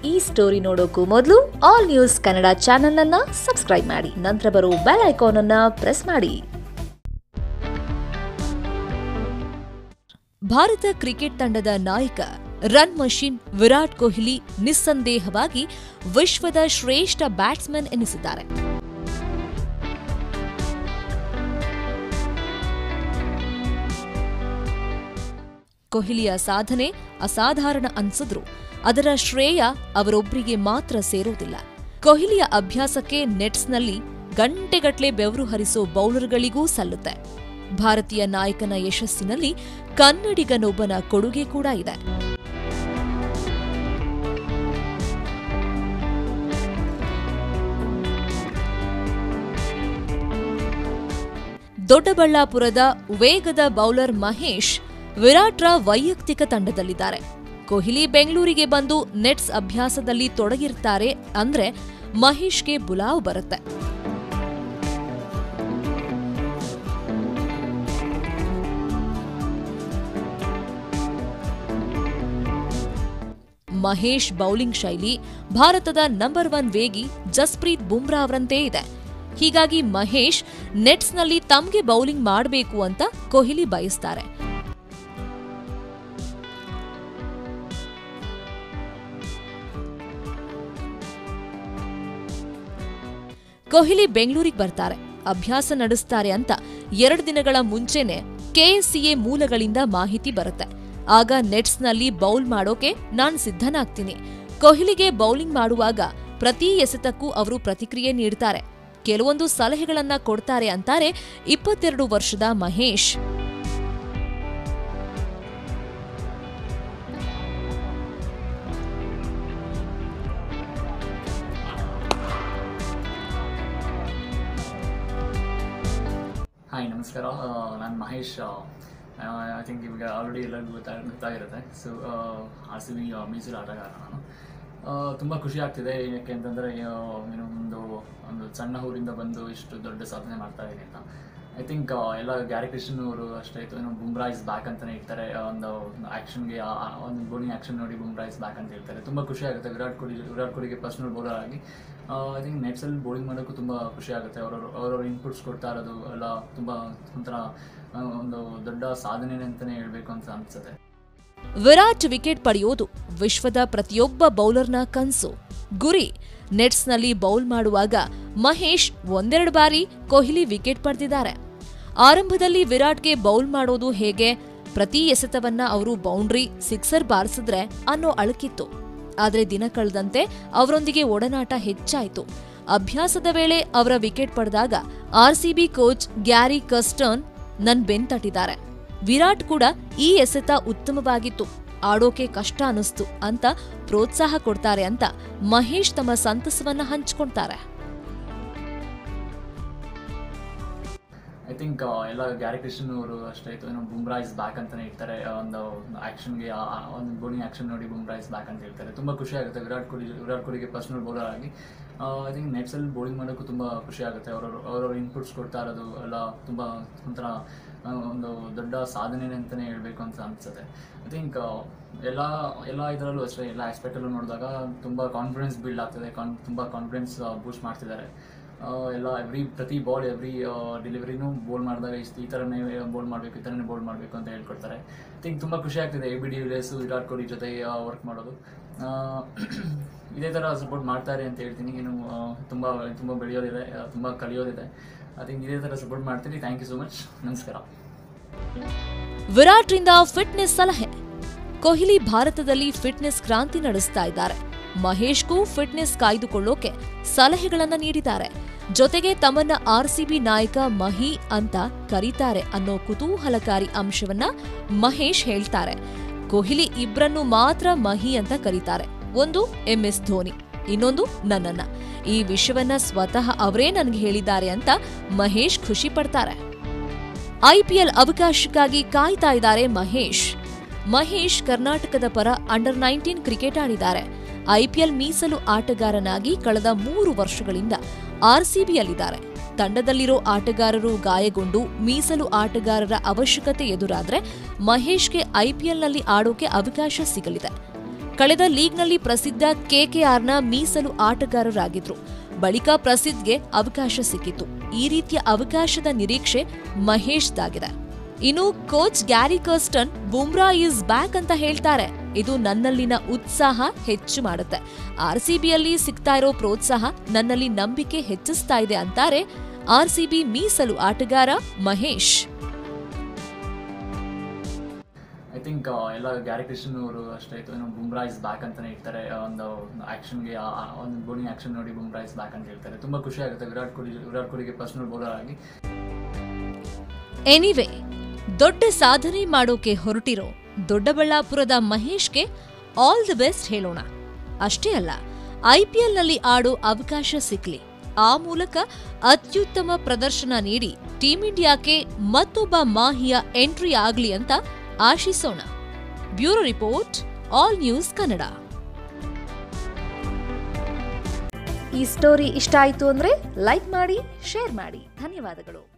ಈ ಸ್ಟೋರಿ ನೋಡೋಕ್ಕೂ ಮೊದಲು ಆಲ್ ನ್ಯೂಸ್ ಕನ್ನಡ ಚಾನೆಲ್ ಅನ್ನ ಸಬ್ಸ್ಕ್ರೈಬ್ ಮಾಡಿ ನಂತರ ಬರೋ ಬೆಲ್ ಐಕಾನ್ ಅನ್ನ ಪ್ರೆಸ್ ಮಾಡಿ ಭಾರತ ಕ್ರಿಕೆಟ್ ತಂಡದ ನಾಯಕ ರನ್ ಮಷಿನ್ ವಿರಾಟ್ ಕೊಹ್ಲಿ ನಿಸ್ಸಂದೇಹವಾಗಿ ವಿಶ್ವದ ಶ್ರೇಷ್ಠ ಬ್ಯಾಟ್ಸ್ಮನ್ ಎನಿಸಿದ್ದಾರೆ ಕೊಹ್ಲಿಯ ಸಾಧನೆ ಅಸಾಧಾರಣ ಅನ್ಸಿದ್ರು ಅದರ ಶ್ರೇಯ ಅವರೊಬ್ಬರಿಗೆ ಮಾತ್ರ ಸೇರೋದಿಲ್ಲ ಕೊಹ್ಲಿಯ ಅಭ್ಯಾಸಕ್ಕೆ ನೆಟ್ಸ್ನಲ್ಲಿ ಗಂಟೆಗಟ್ಲೆ ಬೆವರು ಹರಿಸೋ ಬೌಲರ್ಗಳಿಗೂ ಸಲ್ಲುತ್ತೆ ಭಾರತೀಯ ನಾಯಕನ ಯಶಸ್ಸಿನಲ್ಲಿ ಕನ್ನಡಿಗನೊಬ್ಬನ ಕೊಡುಗೆ ಕೂಡ ಇದೆ ದೊಡ್ಡಬಳ್ಳಾಪುರದ ವೇಗದ ಬೌಲರ್ ಮಹೇಶ್ ವಿರಾಟ್ರ ವೈಯಕ್ತಿಕ ತಂಡದಲ್ಲಿದ್ದಾರೆ ಕೊಹ್ಲಿ ಬೆಂಗಳೂರಿಗೆ ಬಂದು ನೆಟ್ಸ್ ಅಭ್ಯಾಸದಲ್ಲಿ ತೊಡಗಿರ್ತಾರೆ ಅಂದ್ರೆ ಮಹೇಶ್ಗೆ ಬುಲಾವ್ ಬರುತ್ತೆ ಮಹೇಶ್ ಬೌಲಿಂಗ್ ಶೈಲಿ ಭಾರತದ ನಂಬರ್ ಒನ್ ವೇಗಿ ಜಸ್ಪ್ರೀತ್ ಬುಮ್ರಾ ಅವರಂತೆ ಇದೆ ಹೀಗಾಗಿ ಮಹೇಶ್ ನೆಟ್ಸ್ನಲ್ಲಿ ತಮ್ಗೆ ಬೌಲಿಂಗ್ ಮಾಡಬೇಕು ಅಂತ ಕೊಹ್ಲಿ ಬಯಸ್ತಾರೆ ಕೊಹ್ಲಿ ಬೆಂಗಳೂರಿಗೆ ಬರ್ತಾರೆ ಅಭ್ಯಾಸ ನಡೆಸ್ತಾರೆ ಅಂತ ಎರಡು ದಿನಗಳ ಮುಂಚೆನೆ ಕೆಎಸ್ಸಿಎ ಮೂಲಗಳಿಂದ ಮಾಹಿತಿ ಬರುತ್ತೆ ಆಗ ನೆಟ್ಸ್ನಲ್ಲಿ ಬೌಲ್ ಮಾಡೋಕೆ ನಾನ್ ಸಿದ್ಧನಾಗ್ತೀನಿ ಕೊಹ್ಲಿಗೆ ಬೌಲಿಂಗ್ ಮಾಡುವಾಗ ಪ್ರತಿ ಎಸೆತಕ್ಕೂ ಅವರು ಪ್ರತಿಕ್ರಿಯೆ ನೀಡ್ತಾರೆ ಕೆಲವೊಂದು ಸಲಹೆಗಳನ್ನ ಕೊಡ್ತಾರೆ ಅಂತಾರೆ ಇಪ್ಪತ್ತೆರಡು ವರ್ಷದ ಮಹೇಶ್ ಹಾಯ್ ನಮಸ್ಕಾರ ನಾನು ಮಹೇಶ್ ಐ ಥಿಂಕ್ ಇವಾಗ ಆಲ್ರೆಡಿ ಎಲ್ಲರಿಗೂ ಗೊತ್ತಾ ಗೊತ್ತಾಗಿರುತ್ತೆ ಸೊ ಆರ್ ಸಿ ಬಿ ಮೀಸಲು ಆಟಗಾರ ನಾನು ತುಂಬ ಖುಷಿ ಆಗ್ತಿದೆ ಏನಕ್ಕೆ ಅಂತಂದರೆ ಏನು ಒಂದು ಒಂದು ಸಣ್ಣ ಊರಿಂದ ಬಂದು ಇಷ್ಟು ದೊಡ್ಡ ಸಾಧನೆ ಮಾಡ್ತಾ ಇದ್ದೀನಿ ಅಂತ ಐ ಥಿಂಕ್ ಎಲ್ಲ ಗ್ಯಾರಿ ಕೃಷ್ಣನ್ ಅವರು ಅಷ್ಟೇ ಆಯಿತು ಏನು ಬುಮ್ರಾ ಇಸ್ ಬ್ಯಾಕ್ ಅಂತಲೇ ಹೇಳ್ತಾರೆ ಒಂದು ಆ್ಯಕ್ಷನ್ಗೆ ಒಂದು ಬೌಲಿಂಗ್ ಆ್ಯಕ್ಷನ್ ನೋಡಿ ಬುಮ್ರಾ ಇಸ್ ಬ್ಯಾಕ್ ಅಂತ ಹೇಳ್ತಾರೆ ತುಂಬ ಖುಷಿ ಆಗುತ್ತೆ ವಿರಾಟ್ ಕೊಹ್ಲಿ ವಿರಾಟ್ ಕೊಹ್ಲಿಗೆ ಪರ್ಸ್ನಲ್ ಬೌಲರ್ ಆಗಿ ಐ ಥಿಂಕ್ ನೆಟ್ಸಲ್ಲಿ ಬೌಲಿಂಗ್ ಮಾಡೋಕ್ಕೂ ತುಂಬ ಖುಷಿ ಆಗುತ್ತೆ ಅವರವರು ಅವರವ್ರ ಇನ್ಪುಟ್ಸ್ ಕೊಡ್ತಾ ಇರೋದು ಎಲ್ಲ ತುಂಬ ಒಂಥರ ಆ, ಒಂದು ದೊಡ್ಡ ಸಾಧನೆ ಅಂತಲೇ ಹೇಳಬೇಕು ಅಂತ ಅನಿಸುತ್ತೆ ವಿರಾಟ್ ವಿಕೆಟ್ ಪಡೆಯೋದು ವಿಶ್ವದ ಪ್ರತಿಯೊಬ್ಬ ಬೌಲರ್ನ ಕನ್ಸು ಗುರಿ ನೆಟ್ಸ್ನಲ್ಲಿ ಬೌಲ್ ಮಾಡುವಾಗ ಮಹೇಶ್ ಒಂದೆರಡು ಬಾರಿ ಕೊಹ್ಲಿ ವಿಕೆಟ್ ಪಡೆದಿದ್ದಾರೆ ಆರಂಭದಲ್ಲಿ ವಿರಾಟ್ಗೆ ಬೌಲ್ ಮಾಡೋದು ಹೇಗೆ ಪ್ರತಿ ಎಸೆತವನ್ನ ಅವರು ಬೌಂಡ್ರಿ ಸಿಕ್ಸರ್ ಬಾರಿಸಿದ್ರೆ ಅನ್ನೋ ಅಳಕಿತ್ತು ಆದ್ರೆ ದಿನ ಕಳೆದಂತೆ ಅವರೊಂದಿಗೆ ಒಡನಾಟ ಹೆಚ್ಚಾಯಿತು ಅಭ್ಯಾಸದ ವೇಳೆ ಅವರ ವಿಕೆಟ್ ಪಡೆದಾಗ ಆರ್ಸಿಬಿ ಕೋಚ್ ಗ್ಯಾರಿ ಕಸ್ಟರ್ನ್ ನನ್ ಬೆನ್ ತಟ್ಟಿದ್ದಾರೆ ವಿರಾಟ್ ಕೂಡ ಈ ಎಸೆತ ಉತ್ತಮವಾಗಿತ್ತು ಆಡೋಕೆ ಕಷ್ಟ ಅನಿಸ್ತು ಅಂತ ಪ್ರೋತ್ಸಾಹ ಕೊಡ್ತಾರೆ ಅಂತ ಮಹೇಶ್ ತಮ್ಮ ಸಂತಸವನ್ನ ಹಂಚ್ಕೊಳ್ತಾರೆ ಐ ಥಿಂಕ್ ಎಲ್ಲ ಗ್ಯಾರಿ ಕೃಷ್ಣನ್ ಅವರು ಅಷ್ಟೇ ಆಯಿತು ಏನು ಬುಮ್ರಾ ಇಸ್ ಬ್ಯಾಕ್ ಅಂತಲೇ ಹೇಳ್ತಾರೆ ಒಂದು ಆ್ಯಕ್ಷನ್ಗೆ ಒಂದು ಬೌಲಿಂಗ್ ಆ್ಯಕ್ಷನ್ ನೋಡಿ ಬುಮ್ರಾ ಇಸ್ ಬ್ಯಾಕ್ ಅಂತ ಹೇಳ್ತಾರೆ ತುಂಬ ಖುಷಿ ಆಗುತ್ತೆ ವಿರಾಟ್ ಕೊಹ್ಲಿ ವಿರಾಟ್ ಕೊಹ್ಲಿಗೆ ಪರ್ಸ್ನಲ್ ಬೌಲರ್ ಆಗಿ ಐ ಥಿಂಕ್ ನೆಟ್ಸಲ್ಲಿ ಬೌಲಿಂಗ್ ಮಾಡೋಕ್ಕೂ ತುಂಬ ಖುಷಿ ಆಗುತ್ತೆ ಅವರವರು ಅವರವ್ರ ಇನ್ಪುಟ್ಸ್ ಕೊಡ್ತಾ ಇರೋದು ಎಲ್ಲ ತುಂಬ ಒಂಥರ ಆ, ಒಂದು ದೊಡ್ಡ ಸಾಧನೆ ಅಂತಲೇ ಹೇಳಬೇಕು ಅಂತ ಅನಿಸುತ್ತೆ ಐ ಥಿಂಕ್ ಎಲ್ಲ ಎಲ್ಲ ಇದರಲ್ಲೂ ಅಷ್ಟೇ ಎಲ್ಲ ಆಸ್ಪೆಕ್ಟಲ್ಲೂ ನೋಡಿದಾಗ ತುಂಬ ಕಾನ್ಫಿಡೆನ್ಸ್ ಬಿಲ್ಡ್ ಆಗ್ತದೆ ಕಾನ್ ತುಂಬ ಕಾನ್ಫಿಡೆನ್ಸ್ ಬೂಸ್ಟ್ ಮಾಡ್ತಿದ್ದಾರೆ ಆ, ಎಲ್ಲ ಎವ್ರಿ ಪ್ರತಿ ಬಾಲ್ ಎವ್ರಿ ಡೆಲಿವರಿನೂ ಬೋಲ್ ಮಾಡಿದಾಗ ಇಷ್ಟು ಈ ಥರನೇ ಬೋಲ್ ಮಾಡಬೇಕು ಈ ಥರನೇ ಬೋಲ್ ಮಾಡಬೇಕು ಅಂತ ಹೇಳ್ಕೊಡ್ತಾರೆ ಐ ಥಿಂಕ್ ತುಂಬ ಖುಷಿ ಆಗ್ತಿದೆ A B D Villiers Virat Kohli ಜೊತೆ ವರ್ಕ್ ಮಾಡೋದು ಆ, ಇದೇ ಥರ ಸಪೋರ್ಟ್ ಮಾಡ್ತಾರೆ ಅಂತ ಹೇಳ್ತೀನಿ ಇನ್ನು ಆ, ತುಂಬ ತುಂಬ ಬೆಳೆಯೋದಿದೆ ಆ, ತುಂಬ ಕಲಿಯೋದಿದೆ ಐ ಥಿಂಕ್ ಇದೇ ಥರ ಸಪೋರ್ಟ್ ಮಾಡ್ತೀನಿ ಥ್ಯಾಂಕ್ ಯು ಸೊ ಮಚ್ ನಮಸ್ಕಾರ ವಿರಾಟ್ರಿಂದ ಫಿಟ್ನೆಸ್ ಸಲಹೆ ಕೊಹ್ಲಿ ಭಾರತದಲ್ಲಿ ಫಿಟ್ನೆಸ್ ಕ್ರಾಂತಿ ನಡೆಸ್ತಾ ಇದ್ದಾರೆ ಮಹೇಶ್ಗೂ ಫಿಟ್ನೆಸ್ ಕಾಯ್ದುಕೊಳ್ಳೋಕೆ ಸಲಹೆಗಳನ್ನ ನೀಡಿದ್ದಾರೆ ಜೊತೆಗೆ ತಮ್ಮನ್ನ ಆರ್ಸಿಬಿ ನಾಯಕ ಮಹಿ ಅಂತ ಕರೀತಾರೆ ಅನ್ನೋ ಕುತೂಹಲಕಾರಿ ಅಂಶವನ್ನ ಮಹೇಶ್ ಹೇಳ್ತಾರೆ ಕೊಹ್ಲಿ ಇಬ್ರನ್ನು ಮಾತ್ರ ಮಹಿ ಅಂತ ಕರೀತಾರೆ ಒಂದು ಎಂಎಸ್ ಧೋನಿ ಇನ್ನೊಂದು ನನ್ನನ್ನ ಈ ವಿಷಯವನ್ನ ಸ್ವತಃ ಅವರೇ ನನ್ಗೆ ಹೇಳಿದ್ದಾರೆ ಅಂತ ಮಹೇಶ್ ಖುಷಿ ಪಡ್ತಾರೆ ಐಪಿಎಲ್ ಅವಕಾಶಕ್ಕಾಗಿ ಕಾಯ್ತಾ ಇದ್ದಾರೆ ಮಹೇಶ್ ಮಹೇಶ್ ಕರ್ನಾಟಕದ ಪರ ಅಂಡರ್ ನೈನ್ಟೀನ್ ಕ್ರಿಕೆಟ್ ಆಡಿದ್ದಾರೆ ಐಪಿಎಲ್ ಮೀಸಲು ಆಟಗಾರನಾಗಿ ಕಳೆದ ಮೂರು ವರ್ಷಗಳಿಂದ ಆರ್ಸಿಬಿಯಲ್ಲಿದ್ದಾರೆ ತಂಡದಲ್ಲಿರೋ ಆಟಗಾರರು ಗಾಯಗೊಂಡು ಮೀಸಲು ಆಟಗಾರರ ಅವಶ್ಯಕತೆ ಎದುರಾದ್ರೆ ಮಹೇಶ್ಗೆ ಐಪಿಎಲ್ನಲ್ಲಿ ಆಡೋಕೆ ಅವಕಾಶ ಸಿಗಲಿದೆ ಕಳೆದ ಲೀಗ್ನಲ್ಲಿ ಪ್ರಸಿದ್ಧ ಕೆಕೆಆರ್ನ ಮೀಸಲು ಆಟಗಾರರಾಗಿದ್ರು ಬಳಿಕ ಪ್ರಸಿದ್ಧ್ಗೆ ಅವಕಾಶ ಸಿಕ್ಕಿತು ಈ ರೀತಿಯ ಅವಕಾಶದ ನಿರೀಕ್ಷೆ ಮಹೇಶ್ದಾಗಿದೆ ಇನ್ನು coach Gary Kirsten Bumrah is back ಅಂತ ಹೇಳ್ತಾರೆ ಇದು ನನ್ನಲ್ಲಿನ ಉತ್ಸಾಹ ಹೆಚ್ಚು ಮಾಡುತ್ತೆ ಆರ್ಸಿಬಿಯಲ್ಲಿ ಸಿಗ್ತಾ ಇರೋ ಪ್ರೋತ್ಸಾಹ ನನ್ನಲ್ಲಿ ನಂಬಿಕೆ ಹೆಚ್ಚಿಸ್ತಾ ಇದೆ ಅಂತಾರೆ ಆರ್ಸಿಬಿ ಮೀಸಲು ಆಟಗಾರ ಮಹೇಶ್ ಐ ಥಿಂಕ್ ಎಲ್ಲ ಗ್ಯಾರಿ ಕೃಷ್ಣನ್ ಅವರು ಅಷ್ಟೇ ಇತ್ತು ಏನೋ ಬುಮ್ರಾ ಇಸ್ ಬ್ಯಾಕ್ ಅಂತಾನೆ ಹೇಳ್ತಾರೆ ಒಂದು ಆ್ಯಕ್ಷನ್ಗೆ ಒಂದು ಬೋಲಿಂಗ್ ಆ್ಯಕ್ಷನ್ ನೋಡಿ ಬುಮ್ರಾ ಇಸ್ ಬ್ಯಾಕ್ ಅಂತ ಹೇಳ್ತಾರೆ ತುಂಬ ಖುಷಿ ಆಗುತ್ತೆ ವಿರಾಟ್ ಕೊಹ್ಲಿ ವಿರಾಟ್ ಕೊಹ್ಲಿಗೆ ಪರ್ಸನಲ್ ಬೌಲರ್ ಆಗಿ ಎನಿವೆ ದೊಡ್ಡ ಸಾಧನೆ ಮಾಡೋಕೆ ಹೊರಟಿರೋ ದೊಡ್ಡಬಳ್ಳಾಪುರದ ಮಹೇಶ್ಗೆ ಆಲ್ ದಿ ಬೆಸ್ಟ್ ಹೇಳೋಣ ಅಷ್ಟೇ ಅಲ್ಲ ಐಪಿಎಲ್ನಲ್ಲಿ ಆಡೋ ಅವಕಾಶ ಸಿಕ್ಲಿ ಆ ಮೂಲಕ ಅತ್ಯುತ್ತಮ ಪ್ರದರ್ಶನ ನೀಡಿ ಟೀಂ ಇಂಡಿಯಾಕ್ಕೆ ಮತ್ತೊಬ್ಬ ಮಾಹಿಯ ಎಂಟ್ರಿ ಆಗ್ಲಿ ಅಂತ ಆಶಿಸೋಣ bureau report all news Kannada ಈ ಸ್ಟೋರಿ ಇಷ್ಟ ಆಯ್ತು ಅಂದ್ರೆ ಲೈಕ್ ಮಾಡಿ ಶೇರ್ ಮಾಡಿ ಧನ್ಯವಾದಗಳು